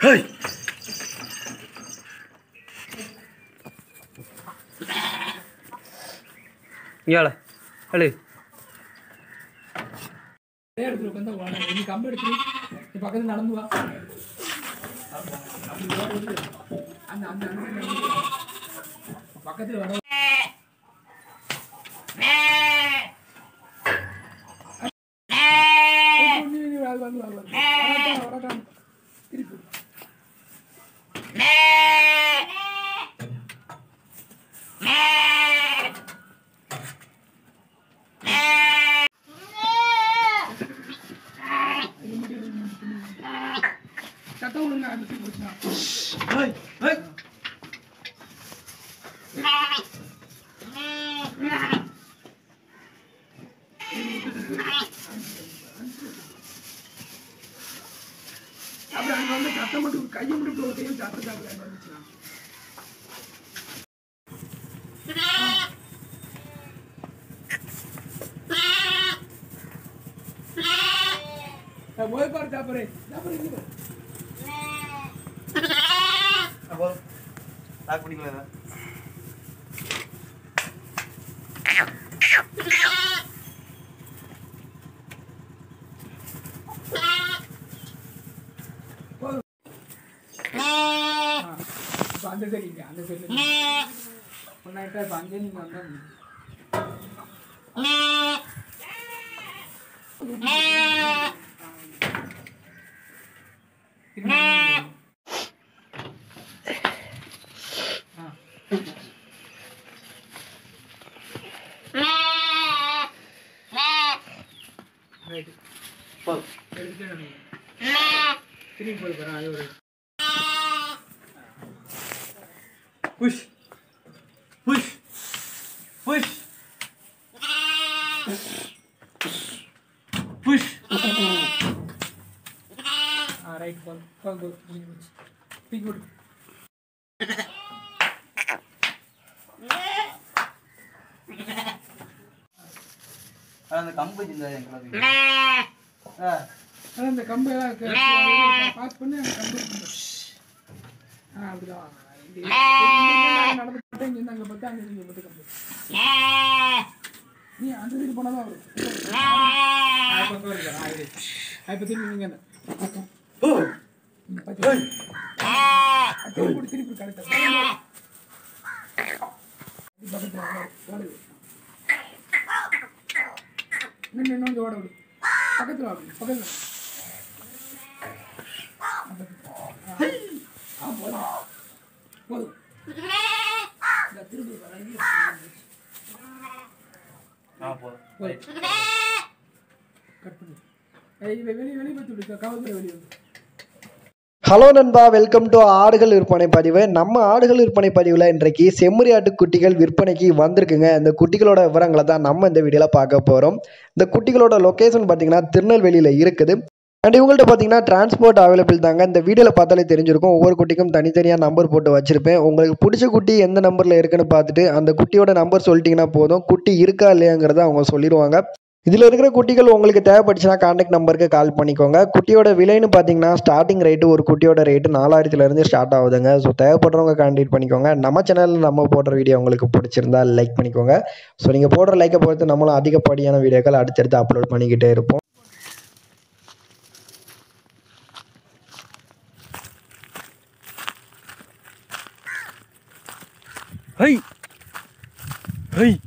Hey இங்கால அழு அதே இடத்துல உட்காந்து வாங்க நீ கம்பு எடுத்து நீ பக்கத்துல நடந்து வா அப்படி ஓடி வந்து அந்த அந்த அந்த side நடந்து வா. பக்கத்துல வர நீ, நீ, வா, வா, வா, வா. வரட்டும், வரட்டும். திருப்பி சத்தம் விடுங்க அந்த சீட் பிடிச்சா ஹேய் ஹேய் அப்படி அங்க வந்து சத்தம் மட்டும் கையை மட்டும் இப்படி ஒரு கையை சத்தம் சாப்பிட அங்க வந்துச்சுன்னா போய் பாரு சாப்பிடு சாப்பிடு இங்க பாரு. அப்போ லாக் பண்ணிக்கலாம் போதும். ஆ, இப்ப அந்த சைடு இங்க அந்த சைடு ஒன்னாயிட்டா இப்ப அங்கே நீங்க வந்தா ரைட் போதும் எடுத்துட்டு நம்ம திரும்பி போய் பாரு அது ஒரு புஷ் புஷ் புஷ் புஷ் ஆ ரைட் பால் பால் பால் முடிஞ்சு போச்சு தூக்கி விடு அந்த கம்பு சிந்தா எனக்கு ஆ அதான் இந்த கம்பு எல்லாம் இருக்கு பாஸ் பண்ணி அந்த கம்பு இருக்கு. ஆ அப்படிதான் இந்த இந்த இந்த நடந்து போட்டு இங்க இருந்து அங்க பார்த்து அங்க இங்க பார்த்து கம்பு நீ அந்த சைடு போனா தான் வரும் ஆ, இப்ப அங்க வருது. ஆ, இரு. ஆ, இப்ப திரும்பி நீங்க அந்த ஓ இந்த பாத்து. ஆ, திருப்பி போடு, திருப்பி கரெக்டா பக்கத்துல வா, ஓடு. இன்னும் இன்னும் கொஞ்சம் ஓட விடு பக்கத்துல வா அப்படி, பக்கத்துல ஆ, போதும் போதும் இந்த திருப்பி வர ஆ போதும் போதும் கட் பண்ணு ஏய், இவன் வெளியே வெளியே பார்த்து விடு கவர்மெண்ட் வெளியே வந்து ஹலோ நண்பா வெல்கம் டு ஆடுகள் விற்பனை பதிவு நம்ம ஆடுகள் விற்பனை பதிவில் இன்றைக்கு செம்மறி ஆட்டு குட்டிகள் விற்பனைக்கு வந்திருக்குங்க இந்த குட்டிகளோட விவரங்களை தான் நம்ம இந்த வீடியோவில் பார்க்க போகிறோம் இந்த குட்டிகளோட லொக்கேஷன் பார்த்தீங்கன்னா திருநெல்வேலியில் இருக்குது அண்ட் இவங்கள்ட்ட பார்த்தீங்கன்னா டிரான்ஸ்போர்ட் அவைலபிள் தாங்க இந்த வீடியோவில் பார்த்தாலே தெரிஞ்சிருக்கும் ஒவ்வொரு குட்டிக்கும் தனித்தனியாக நம்பர் போட்டு வச்சுருப்பேன் உங்களுக்கு பிடிச்ச குட்டி எந்த நம்பரில் இருக்குன்னு பார்த்துட்டு அந்த குட்டியோட நம்பர் சொல்லிட்டீங்கன்னா போதும் குட்டி இருக்கா இல்லையாங்கிறத அவங்க சொல்லிடுவாங்க இதில் இருக்கிற குட்டிகள் உங்களுக்கு தேவைப்பட்டுச்சுன்னா கான்டாக்ட் நம்பருக்கு கால் பண்ணிக்கோங்க குட்டியோட விலைன்னு பார்த்தீங்கன்னா ஸ்டார்டிங் ரேட்டு ஒரு குட்டியோட ரேட்டு நாலாயிரத்துலேருந்து ஸ்டார்ட் ஆகுதுங்க ஸோ தேவைப்படுறவங்க கான்டாக்ட் பண்ணிக்கோங்க நம்ம சேனலில் நம்ம போடுற வீடியோ உங்களுக்கு பிடிச்சிருந்தா லைக் பண்ணிக்கோங்க ஸோ நீங்கள் போடுற லைக்கை பொறுத்து நம்மளும் அதிகப்படியான வீடியோக்கள் அடுத்தடுத்து அப்லோட் பண்ணிக்கிட்டே இருப்போம் ஹை ஹை